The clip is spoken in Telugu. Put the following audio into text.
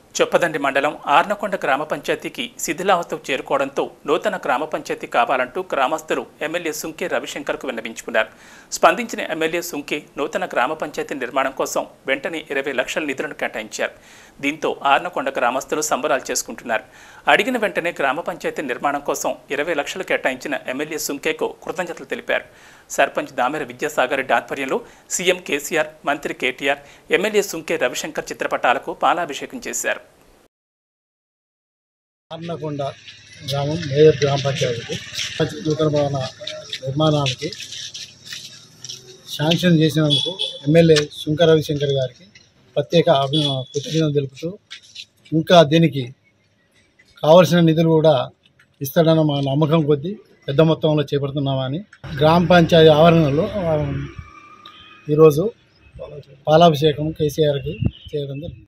చొప్పదండి మండలం ఆర్నకొండ గ్రామ పంచాయతీకి శిథిలావస్థకు చేరుకోవడంతో నూతన గ్రామ పంచాయతీ కావాలంటూ గ్రామస్తులు ఎమ్మెల్యే సుంకే రవిశంకర్కు విన్నవించుకున్నారు స్పందించిన ఎమ్మెల్యే సుంకే నూతన గ్రామ పంచాయతీ నిర్మాణం కోసం వెంటనే ఇరవై లక్షల నిధులను కేటాయించారు దీంతో ఆర్నకొండ గ్రామస్తులు సంబరాలు చేసుకుంటున్నారు అడిగిన వెంటనే గ్రామ పంచాయతీ నిర్మాణం కోసం ఇరవై లక్షలు కేటాయించిన ఎమ్మెల్యే సుంకేకు కృతజ్ఞతలు తెలిపారు సర్పంచ్ దామెర విద్యాసాగర్ రెడ్డి ఆధ్వర్యంలో సీఎం కేసీఆర్ మంత్రి కేటీఆర్ ఎమ్మెల్యే సుంకే రవిశంకర్ చిత్రపటాలకు పాలాభిషేకం చేశారు అన్నకొండ గ్రామం మేయర్ గ్రామ పంచాయతీకి నూతన భవన నిర్మాణానికి శాంక్షన్ చేసినందుకు ఎమ్మెల్యే శంకర రవిశంకర్ గారికి ప్రత్యేక అభి కృతజ్ఞతలు తెలుపుతూ ఇంకా దీనికి కావలసిన నిధులు కూడా ఇస్తాడన్న మా నమ్మకం కొద్దీ పెద్ద మొత్తంలో చేపడుతున్నామని గ్రామ పంచాయతీ ఆవరణలో ఆ, ఈరోజు పాలాభిషేకం కేసీఆర్కి చేయడం జరిగింది